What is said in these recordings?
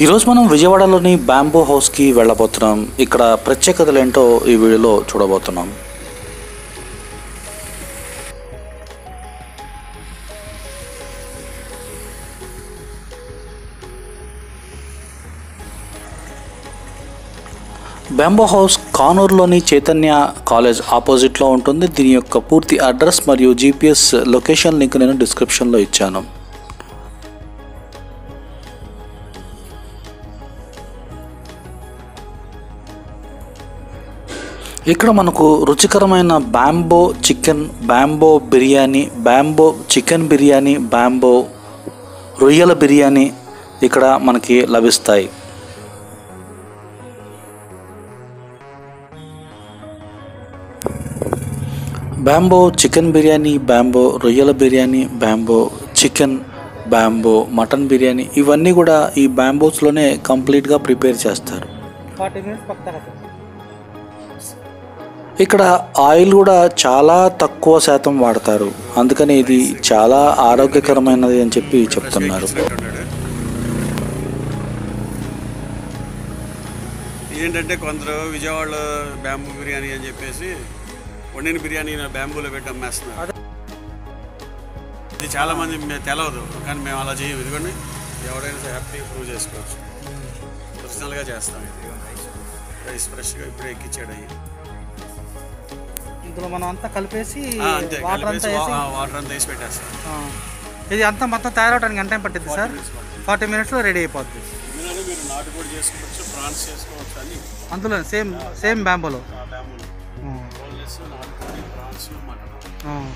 ఈరోజు మనం విజయవాడలోని బ్యాంబూ హౌస్కి వెళ్ళబోతున్నాం ఇక్కడ ప్రత్యేకతలు ఏంటో ఈ వీడియోలో చూడబోతున్నాం బ్యాంబో హౌస్ కానూరులోని చైతన్య కాలేజ్ ఆపోజిట్లో ఉంటుంది దీని యొక్క పూర్తి అడ్రస్ మరియు జీపీఎస్ లొకేషన్ లింక్ నేను డిస్క్రిప్షన్లో ఇచ్చాను ఇక్కడ మనకు రుచికరమైన bamboo chicken bamboo biryani bamboo chicken biryani bamboo రొయ్యల బిర్యానీ ఇక్కడ మనకి లభిస్తాయి బ్యాంబో చికెన్ బిర్యానీ బ్యాంబో రొయ్యల biryani bamboo chicken bamboo mutton biryani ఇవన్నీ కూడా ఈ బ్యాంబోస్లోనే కంప్లీట్గా ప్రిపేర్ చేస్తారు ఫార్టీ మినిట్స్ పక్కా ఇక్కడ ఆయిల్ కూడా చాలా తక్కువ శాతం వాడతారు అందుకని ఇది చాలా ఆరోగ్యకరమైనది అని చెప్పి చెప్తున్నారు ఏంటంటే కొందరు విజయవాడలో బ్యాంబూ బిర్యానీ అని చెప్పేసి వండిన బిర్యానీ నా బ్యాంబూలో పెట్టి అమ్మేస్తున్నారు ఇది చాలా మంది మే- తెలవదు కానీ మేము అలా చేయం ఇదిగోండి ఎవరైనా హ్యాపీ ప్రూవ్ చేసుకోవచ్చు పర్సనల్గా చేస్తాం ఇది రైస్ ఫ్రెష్గా ఇప్పుడే ఎక్కించాడు అయ్యి ఇందులో మనం అంతా కలిపేసి ఆ, అంతే వాటర్ అంతా కలిపేసి వేసి వా- ఆ, వాటర్ అంతా వేసి పెట్టేస్తాం ఆ. ఇది అంతా మొత్తం తయారవడానికి ఎంత టైం పట్టింది సార్ ఫార్టీ మినిట్స్లో రెడీ అయిపోద్ది ఇందులోనే మీరు నాటుకోడి చేసుకోవచ్చు ప్రాన్స్ చేసుకోవచ్చు అని అందులో సేమ్ సేమ్ బ్యాంబోలో ఆ బ్యాంబూలో బోన్లెస్ నాటుకోడి ప్రాన్స్ మటన్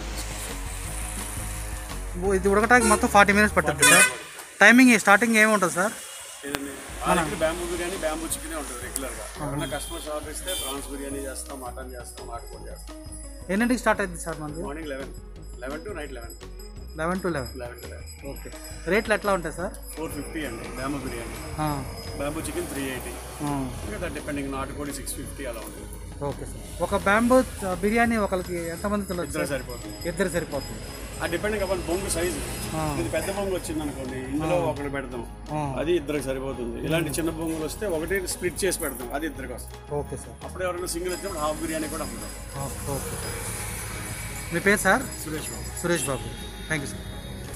ఇది ఉడకటానికి మొత్తం ఫార్టీ మినిట్స్ పట్టుద్ది సార్ టైమింగ్ స్టార్టింగ్ ఏమి ఉంటుంది సార్ ఏదండి మా దగ్గర బ్యాంబూ బిర్యానీ బ్యాంబూ చికెన్ ఉంటుంది రెగ్యులర్గా ఎవరైనా కస్టమర్స్ ఆర్డర్ ఇస్తే ప్రాన్స్ బిర్యానీ చేస్తాం మటన్ చేస్తాం నాటుకోడి చేస్తాం ఎన్నింటికి స్టార్ట్ అయింది సార్ మనది morning eleven eleven to night eleven eleven to eleven eleven to eleven okay రేట్లు ఎట్లా ఉంటాయి సార్ ఫోర్ ఫిఫ్టీ అండి బ్యాంబూ బిర్యానీ ఆ, బ్యాంబూ చికెన్ త్రీ ఎయిటీ ఆ, ఇంకా డిపెండింగ్ నాటుకోడి సిక్స్ ఫిఫ్టీ అలా ఉంటుంది ఓకే సార్ ఒక బ్యాంబో బిర్యానీ ఒకరికి ఎంతమంది తినొచ్చు ఇద్దరు సార్ సరిపోతుంది ఇద్దరు సరిపోతుంది ఆ డిపెండింగ్ అవ్వాలి బొంగు సైజు ఆ. ఇది పెద్ద బొంగు వచ్చింది అనుకోండి ఇందులో ఒకటి పెడతాం ఆ, అది ఇద్దరికి సరిపోతుంది ఇలాంటి చిన్న బొంగులు వస్తే ఒకటి స్ప్లిట్ చేసి పెడతాం అది ఇద్దరికి వస్తుంది ఓకే సార్ అప్పుడు ఎవరైనా సింగిల్ వచ్చినప్పుడు హాఫ్ బిర్యానీ కూడా అమ్ముతాం ఆ, ఓకే సార్ మీ పేరు sir Suresh Babu Suresh Babu thank you sir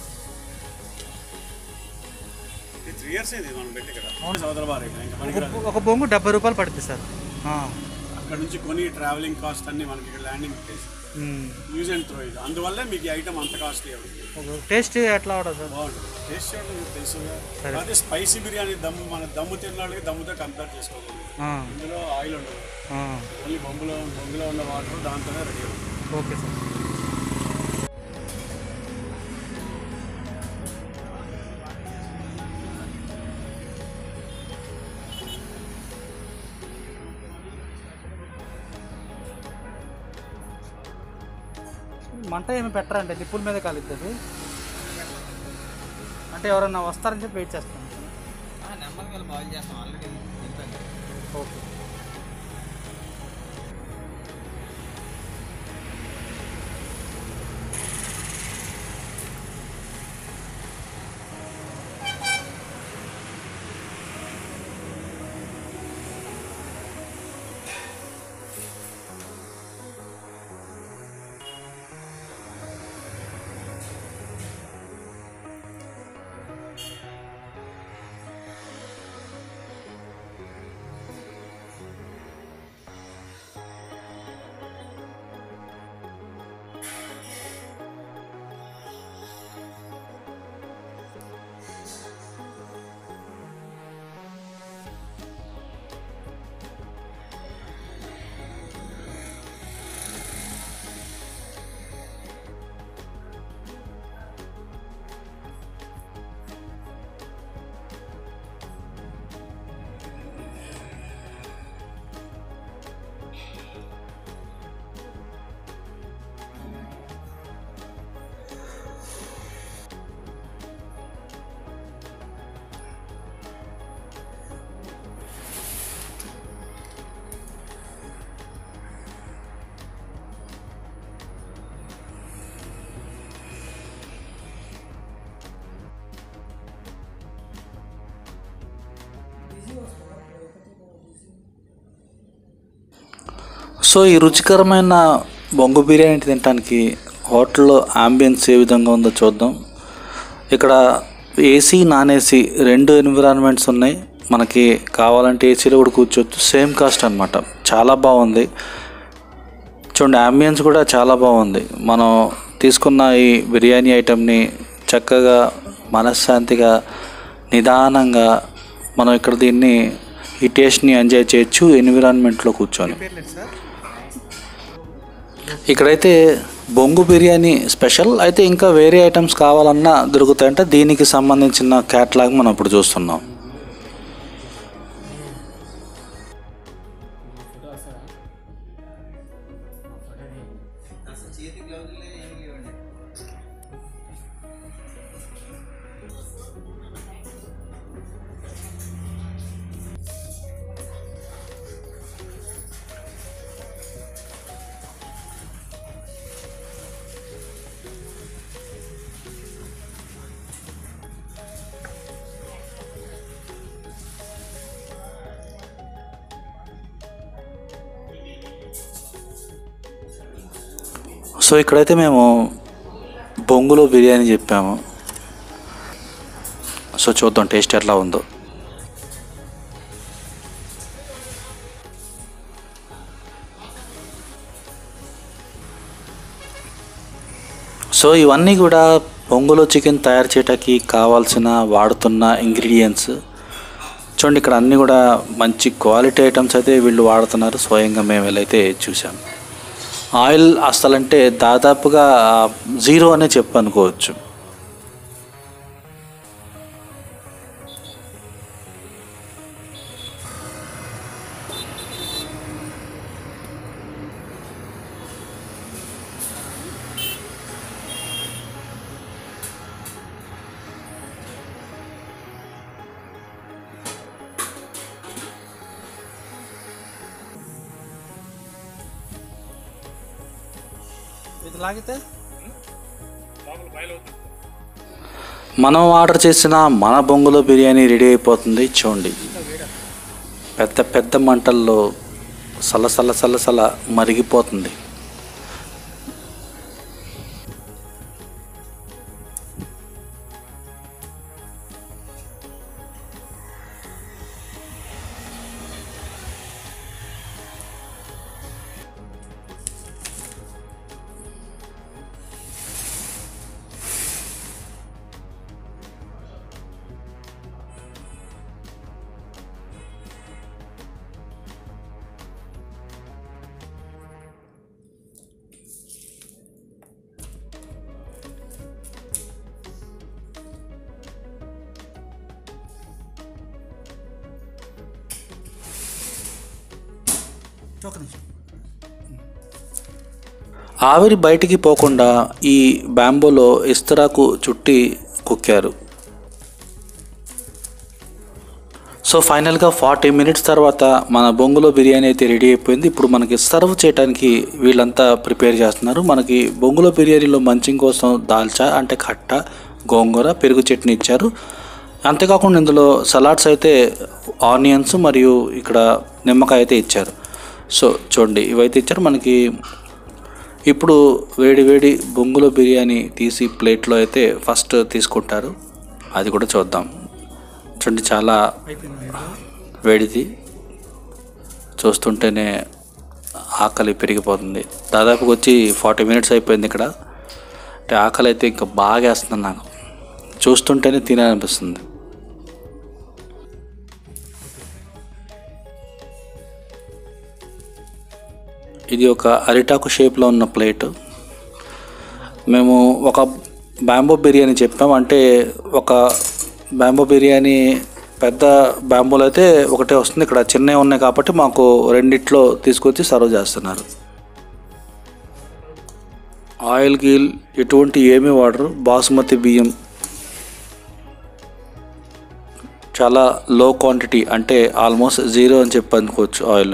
ఇది త్రీ ఇయర్స్ ఇది మనం పెట్టి ఇక్కడ సోదర బార్ ఇక్కడ ఇంకా మనకి రాదు. ఒక బొంగు డెబ్బై రూపాయలు పడుతుంది సార్ ఆ, అక్కడ నుంచి కొని ట్రావెలింగ్ కాస్ట్ అన్ని మనకి ఇక్కడ ల్యాండింగ్ ప్లేస్ మ్, యూజ్ అండ్ త్రో ఇది అందువల్లే మీకు ఈ ఐటమ్ అంత కాస్ట్లీ అవుతుంది ఒక టేస్ట్ ఎట్లా ఉంటుంది సార్ బాగుంటుంది టేస్ట్ చేయడం మీకు తెలుసుగా అదే స్పైసీ బిర్యానీ దమ్ము మన దమ్ము తిన్న వాళ్ళకి దమ్ముతో కంపేర్ చేసుకోవాలి ఆ, ఇందులో ఆయిల్ ఉండదు ఆ, ఓన్లీ బొంగులో బొంగులో ఉన్న వాటర్ దాంతోనే రెడీ అవుతుంది ఓకే సార్ మంట ఏమి పెట్టరంటే నిప్పుల మీద కాలిద్దది అంటే ఎవరన్నా వస్తారని చెప్పి వెయిట్ చేస్తాను నెమ్మదిగా బాయిల్ చేస్తాం ఆల్రెడీ దింపాను ఓకే సో ఈ రుచికరమైన బొంగు బిర్యానీ తినడానికి హోటల్లో అంబియన్స్ ఏ విధంగా ఉందో చూద్దాం ఇక్కడ ఏసీ నాన్ ఏసీ రెండు ఎన్విరాన్మెంట్స్ ఉన్నాయి మనకి కావాలంటే ఏసీలో కూడా కూర్చోవచ్చు సేమ్ కాస్ట్ అనమాట చాలా బాగుంది చూడండి అంబియన్స్ కూడా చాలా బాగుంది మనం తీసుకున్న ఈ బిర్యానీ ఐటెంని చక్కగా మనశ్శాంతిగా నిదానంగా మనం ఇక్కడ దీన్ని ఈ టేస్ట్ని ఎంజాయ్ చేయొచ్చు ఎన్విరాన్మెంట్లో కూర్చొని పేర్లేదు సార్ ఇక్కడైతే బొంగు బిర్యానీ స్పెషల్ అయితే ఇంకా వేరే ఐటమ్స్ కావాలన్నా దొరుకుతాయంటే దీనికి సంబంధించిన క్యాట్లాగ్ మనం ఇప్పుడు చూస్తున్నాం అసలు చేతి గ్లౌజులు ఏమి లేవండి సో ఇక్కడైతే మేము బొంగులో బిర్యానీ చెప్పాము సో చూద్దాం టేస్ట్ ఎట్లా ఉందో సో ఇవన్నీ కూడా బొంగులో చికెన్ తయారు చేయడానికి కావాల్సిన వాడుతున్న ఇంగ్రీడియంట్స్ చూడండి ఇక్కడ అన్నీ కూడా మంచి క్వాలిటీ ఐటమ్స్ అయితే వీళ్ళు వాడుతున్నారు స్వయంగా మేము వెళ్ళైతే చూసాం ఆయిల్ అసలంటే దాదాపుగా జీరో అనే చెప్పు అనుకోవచ్చు ఇది లాగితే మనం ఆర్డర్ చేసిన మన బొంగులో బిర్యానీ రెడీ అయిపోతుంది చూడండి పెద్ద పెద్ద మంటల్లో సల సల సల సల మరిగిపోతుంది ఒక నిమిషం ఆవిరి బయటికి పోకుండా ఈ బ్యాంబోలో ఇస్తరాకు చుట్టి కుక్కారు సో ఫైనల్గా ఫార్టీ మినిట్స్ తర్వాత మన బొంగులో బిర్యానీ అయితే రెడీ అయిపోయింది ఇప్పుడు మనకి సర్వ్ చేయడానికి వీళ్ళంతా ప్రిపేర్ చేస్తున్నారు మనకి బొంగులో బిర్యానీలో మంచింగ్ కోసం దాల్చా అంటే కట్ట గోంగూర పెరుగు చట్నీ ఇచ్చారు అంతేకాకుండా ఇందులో సలాడ్స్ అయితే ఆనియన్స్ మరియు ఇక్కడ నిమ్మకాయ అయితే ఇచ్చారు సో చూడండి ఇవైతే ఇచ్చారు మనకి ఇప్పుడు వేడి వేడి బొంగులో బిర్యానీ తీసి ప్లేట్లో అయితే ఫస్ట్ తీసుకుంటారు అది కూడా చూద్దాం చూడండి చాలా అయిపోయింది వేడిది చూస్తుంటేనే ఆకలి పెరిగిపోతుంది దాదాపుగా వచ్చి ఫార్టీ మినిట్స్ అయిపోయింది ఇక్కడ అంటే ఆకలి అయితే ఇంకా బాగా వేస్తుంది నాకు చూస్తుంటేనే తినాలనిపిస్తుంది ఇది ఒక అరిటాకు షేప్లో ఉన్న ప్లేట్ మేము ఒక బ్యాంబో బిర్యానీ చెప్పాం అంటే ఒక బ్యాంబో బిర్యానీ పెద్ద బ్యాంబోలు అయితే ఒకటే వస్తుంది ఇక్కడ చిన్నవి ఉన్నాయి కాబట్టి మాకు రెండిట్లో తీసుకొచ్చి సర్వ్ చేస్తున్నారు ఆయిల్ గీల్ ఎటువంటి ఏమీ వాడరు బాసుమతి బియ్యం చాలా లో క్వాంటిటీ అంటే ఆల్మోస్ట్ జీరో అని చెప్పి అనుకోవచ్చు ఆయిల్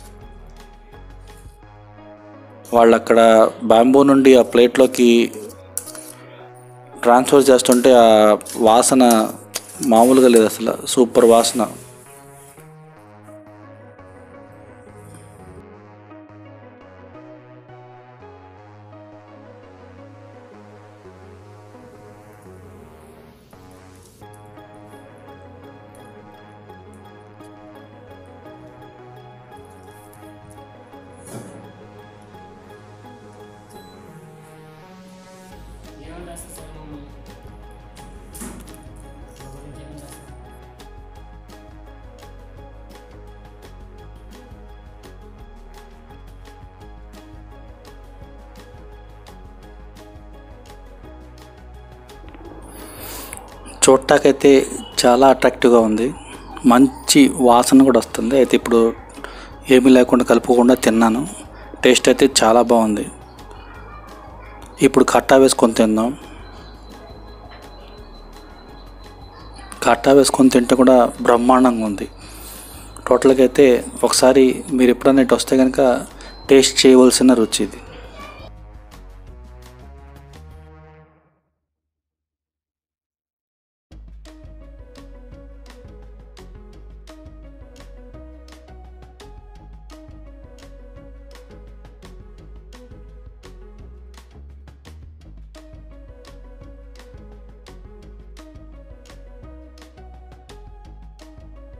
వాళ్ళు అక్కడ బ్యాంబూ నుండి ఆ ప్లేట్లోకి ట్రాన్స్ఫర్ చేస్తుంటే ఆ వాసన మామూలుగా లేదు అసలు సూపర్ వాసన చూడటాకైతే చాలా అట్రాక్టివ్గా ఉంది మంచి వాసన కూడా వస్తుంది అయితే ఇప్పుడు ఏమీ లేకుండా కలుపుకుండా తిన్నాను టేస్ట్ అయితే చాలా బాగుంది ఇప్పుడు కట్టా వేసుకొని తిందాం కట్టా వేసుకొని తింటే కూడా బ్రహ్మాండంగా ఉంది టోటల్గా అయితే ఒకసారి మీరు ఎప్పుడైనా ఇటు వస్తే కనుక టేస్ట్ చేయవలసిన రుచి ఇది